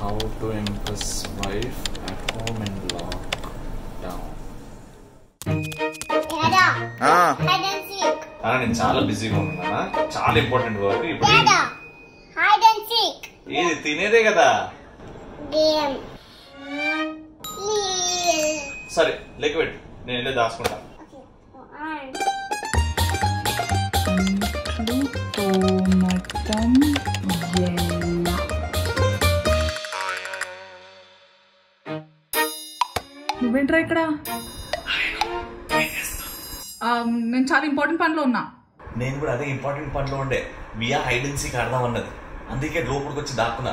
How to impress wife at home in lockdown. Dada, ఆ, hide and seek. ఆ, నేను చాలా బిజీగా ఉన్నానా చాలా ఇంపార్టెంట్ వర్క్ ఇప్పుడు Dada, hide and seek. ఏది తినేదే కదా Game. Please. సరే లెక్క పెట్టు నేను వెళ్ళి దాచుకుంటా Okay. Oh, and. తోమటం ఎలా నువ్వేంట్రా ఇక్కడ ఆ, నేను చాలా ఇంపార్టెంట్ పనిలో ఉన్నా నేను కూడా అదే ఇంపార్టెంట్ పనిలో ఉండే వియా ఐడెన్సీకి ఆడదాం అన్నది అందుకే లోపలికి వచ్చి దాక్కున్నా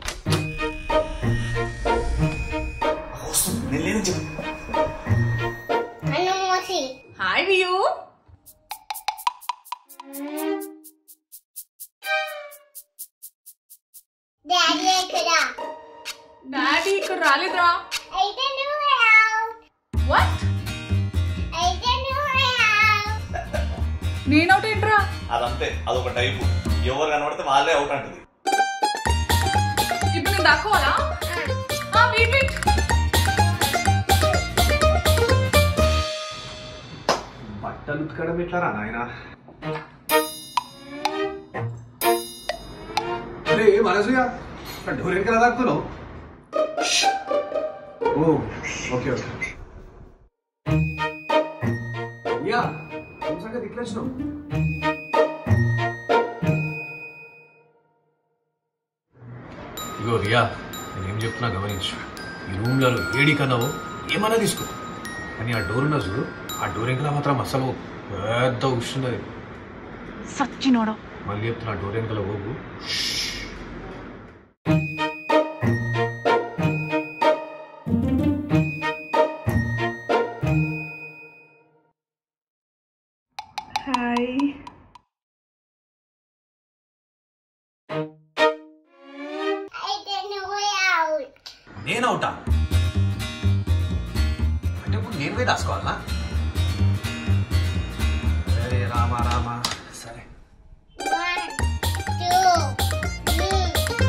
వస్తుంది, నేను లేదని చెప్పు Anu Mosi. హాయ్ వియూ Daddy ఎక్కడ డాడీ ఇక్కడ రాలేదురా అయితే నువ్వే out. వాట్ అయితే నువ్వే out. నేనవుట్ ఏంట్రా అదంతే అదొక టైపు ఎవరు కనబడితే వాళ్ళే అవుట్ అంటది ఇప్పుడు నేను దాక్కోవాలా వెయిట్ వెయిట్ బట్టలు ఉతకడం ఎట్లారా నాయన అరే మనసుగా డోర్ వెనకాల దాక్కుతున్నావు ఓ ఓకే ఓకే యా ఏం సంగతి ఇట్లా వచ్చినావు ఇగో రియా నేనేం చెప్తున్నా గమనించు ఈ రూమ్లలో ఏడి కన్నావు ఏమన్నా తీసుకో కానీ ఆ డోర్ ఉన్న చూడు ఆ డోర్ వెనకాల మాత్రం అసలు పెద్ద ఉష్ణది సచ్చినోడు మళ్ళీ చెప్తున్నా ఆ డోర్ వెనకాల పోగు హాయ్ అయితే నువ్వే out. నేను అవుతా అంటే ఇప్పుడు నేను పోయి దాచుకోవాలా సరే రామా రామా సరే One, two, three.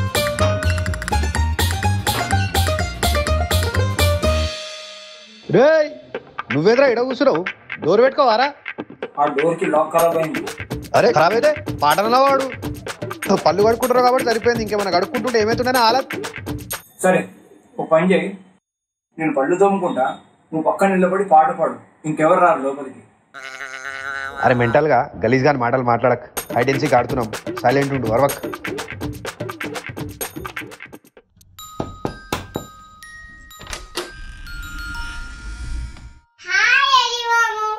రేయ్ నువ్వేంద్రా ఇడ కూర్చున్నావు డోర్ పెట్టుకోవారా ఆ డోర్ కి లాక్ ఖరాబ్ అయింది అరే ఖరాబ్ అయితే పాటనలో వాడు పళ్ళు కడుక్కుంటారు కాబట్టి సరిపోయింది ఇంకేమైనా కడుక్కుంటుంటే ఏమైతుండే ఆలత్ సరే ఓ పని చేయి నేను పళ్ళు తోముకుంటా నువ్వు పక్కన నిలబడి పాట పాడు ఇంకెవరు రారు లోపలికి అరే మెంటల్ గా గలీజ్ గాని మాటలు మాట్లాడక్ ఐడెన్సీకి ఆడుతున్నాం సైలెంట్ ఉండు వర్వక్ హాయ్ ఎలివాము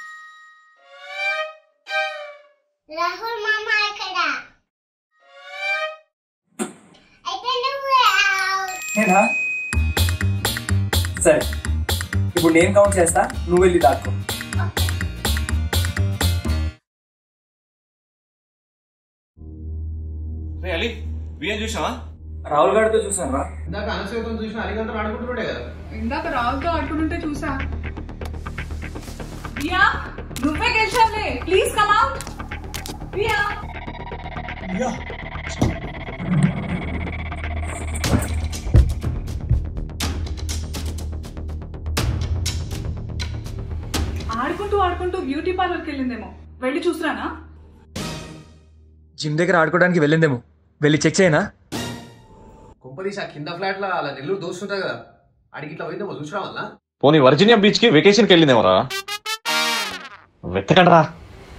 రాహుల్ మామ ఎక్కడ అయితే నువ్వే out. నేనా సరే ఇప్పుడు నేను కౌంట్ చేస్తా నువ్వు వెళ్ళి దాక్కో రే అలీ బియ్యం చూసావా రాహుల్ గారితో చూసాను రా ఇందాక అనసూయతో చూసిన అరిగంటలు ఆడుకుంటుండే కదా ఇందాక రావుతో ఆడుకుంటుంటే చూసా రియా నువ్వే గెలిచావులే ప్లీజ్ కమ్ అవుట్ రియా ఆడుకుంటూ ఆడుకుంటూ బ్యూటీ పార్లర్కి వెళ్ళిందేమో వెళ్ళి చూసిరానా జిమ్ దగ్గర ఆడుకోవడానికి వెళ్ళిందేమో వెళ్ళి చెక్ చేయనా కుంపదీసి ఆ కింద ఫ్లాట్ లా అలా నెల్లూరు దోస్తుంటా కదా అడిగి ఇట్లా పోయిందేమో చూసరా వల్ల పోనీ వర్జీనియా బీచ్ కి వెకేషన్ కి వెళ్ళిందేమరా వెతకండి రా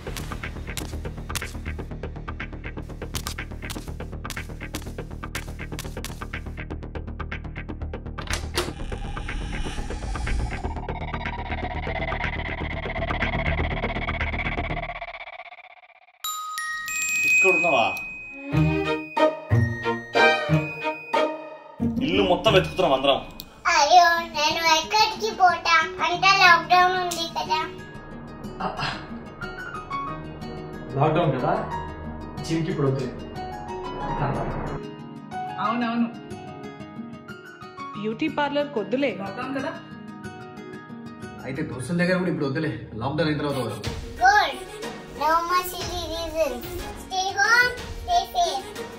ఇక్కడ ఉన్నావా ఇల్లు మొత్తం వెతుకుతున్నాం అందరం అయ్యో నేను ఎక్కడికి పోతా అంతా లాక్డౌన్ ఉంది కదా లాక్డౌన్ కదా జిమ్కి ఇప్పుడు వద్దు అవునవును బ్యూటీ పార్లర్ కొద్దులే లాక్డౌన్ కదా అయితే దోస్తుల దగ్గర కూడా ఇప్పుడు వద్దులే లాక్డౌన్ అయిన తర్వాత వద్దాం. Good no much silly reason stay home stay safe